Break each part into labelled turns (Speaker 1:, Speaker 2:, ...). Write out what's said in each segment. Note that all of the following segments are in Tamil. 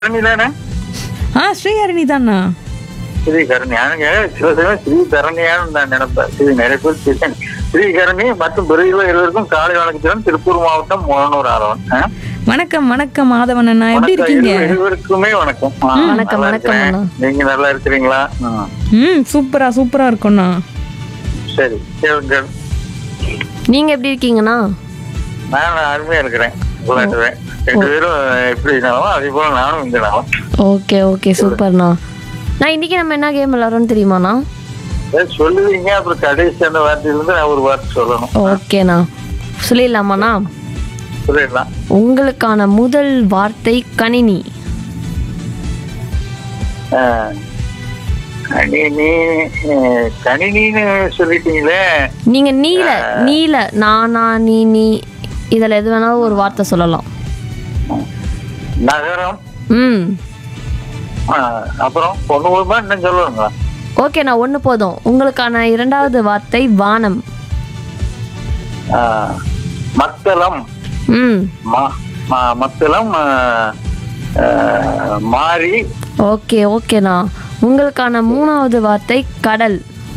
Speaker 1: கரணி தானே
Speaker 2: ஆ ஸ்ரீஹரணி தானா
Speaker 1: ஸ்ரீ கரணி எனக்கு சில சமயம் ஸ்ரீ தரணியான்னு நான் நினைப்பேன் ஸ்ரீ நிறைய பேர் ஸ்ரீ- ஸ்ரீ கரணி மற்றும் பிறகு இருவருக்கும் காலை வணக்கத்துடன் திருப்பூர் மாவட்டம் முகனூர் ஆரவன் ஆ?
Speaker 2: வணக்கம் வணக்கம் மாதவன் அண்ணா எப்படி
Speaker 1: வணக்கம்,
Speaker 2: இருக்கீங்க
Speaker 1: இரு- இருவருக்குமே வணக்கம் ஆ,
Speaker 3: வணக்கம்,
Speaker 1: நல்லா
Speaker 3: வணக்கம்
Speaker 1: இருக்கிறேன்.
Speaker 3: அண்ணா.
Speaker 1: நீங்க நல்லா இருக்கிறீங்களா ஆ,
Speaker 2: ம் சூப்பரா சூப்பரா இருக்கும்ண்ணா
Speaker 1: சரி கேளுங்கள்
Speaker 3: நீங்க எப்படி இருக்கீங்கண்ணா
Speaker 1: நான் அருமையா இருக்கிறேன் விளையாடுவேன் ரெண்டு பேரும் எப்படி இருந்தாலும் அதே போல நானும் இங்க நானும்
Speaker 3: ஓகே ஓகே சூப்பர்ண்ணா நான் இன்னைக்கு நம்ம என்ன கேம் விளாட்றோம்னு தெரியுமாண்ணா
Speaker 1: ஏதாவது சொல்லுவீங்க அப்புறம் கடைசி அந்த வார்த்தையிலிருந்து நான் ஒரு வார்த்தை சொல்லணும்
Speaker 3: ஓகேண்ணா சொல்லிடலாமாண்ணா
Speaker 1: சொல்லிடலாம்
Speaker 3: உங்களுக்கான முதல் வார்த்தை கணினி
Speaker 1: ஆ, கணினி அஹ், கணினின்னு சொல்லிட்டீங்களே
Speaker 3: நீங்க நீல நீல நானா நீ நீ இதுல எது வேணாலும் ஒரு வார்த்தை சொல்லலாம்
Speaker 1: நகரம்
Speaker 3: ம்
Speaker 1: ஆ, அப்புறம் பொண்ணு மூலமா இன்னும் சொல்லணுங்களா
Speaker 3: ஓகேண்ணா ஒன்று போதும் உங்களுக்கான இரண்டாவது வார்த்தை வானம்
Speaker 1: ஆ, மத்தளம்
Speaker 3: ம்
Speaker 1: மா- மா- மத்தளம் ஆ, ஆ, மாறி
Speaker 3: ஓகே ஓகேண்ணா உங்களுக்கான மூணாவது வார்த்தை கடல்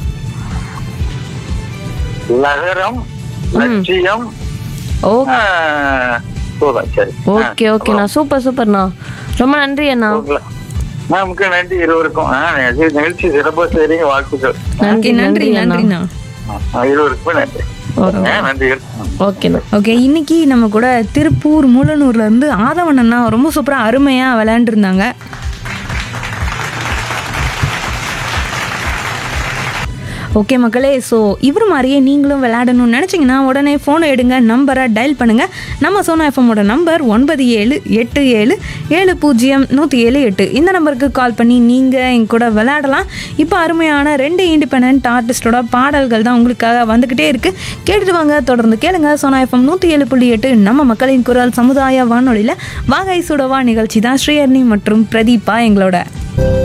Speaker 1: லகரம் லட்சியம்
Speaker 3: ஓ
Speaker 1: ஆ, போதும் சரி
Speaker 3: ஓகே ஓகேண்ணா சூப்பர் சூப்பர்ண்ணா ரொம்ப நன்றி அண்ணா
Speaker 1: நமக்கு நன்றி இருவருக்கும் ஆ, நிகழ்ச்சி- நிகழ்ச்சி சிறப்பாக செய்றீங்க வாழ்த்துக்கள்
Speaker 3: நன்றி
Speaker 2: ஓகே நன்றி
Speaker 3: நன்றி அண்ணா
Speaker 2: நன்றிண்ணா
Speaker 1: ஆ, இருவருக்குமே நன்றி
Speaker 3: ஓகே
Speaker 1: ஆ, நன்றிகள்
Speaker 3: ஓகேண்ணா
Speaker 2: ஓகே இன்னைக்கு நம்ம கூட திருப்பூர் மூலனூர்ல இருந்து ஆதவன் அண்ணா ரொம்ப சூப்பரா அருமையா விளையாண்டுருந்தாங்க ஓகே மக்களே ஸோ இவர் மாதிரியே நீங்களும் விளையாடணும்னு நினச்சிங்கன்னா உடனே ஃபோனை எடுங்க நம்பரை டயல் பண்ணுங்கள் நம்ம சோனா எஃப்எம்மோட நம்பர் ஒன்பது ஏழு எட்டு ஏழு ஏழு பூஜ்ஜியம் நூற்றி ஏழு எட்டு இந்த நம்பருக்கு கால் பண்ணி நீங்கள் எங்க கூட விளையாடலாம் இப்போ அருமையான ரெண்டு இண்டிபெண்ட் ஆர்டிஸ்டோட பாடல்கள் தான் உங்களுக்காக வந்துக்கிட்டே இருக்குது கேட்டுட்டு வாங்க தொடர்ந்து கேளுங்க சோனா எஃப்எம் நூற்றி ஏழு புள்ளி எட்டு நம்ம மக்களின் குரல் சமுதாய வானொலியில் வாகை சுடவா நிகழ்ச்சி தான் ஸ்ரீஹர்னி மற்றும் பிரதீபா எங்களோட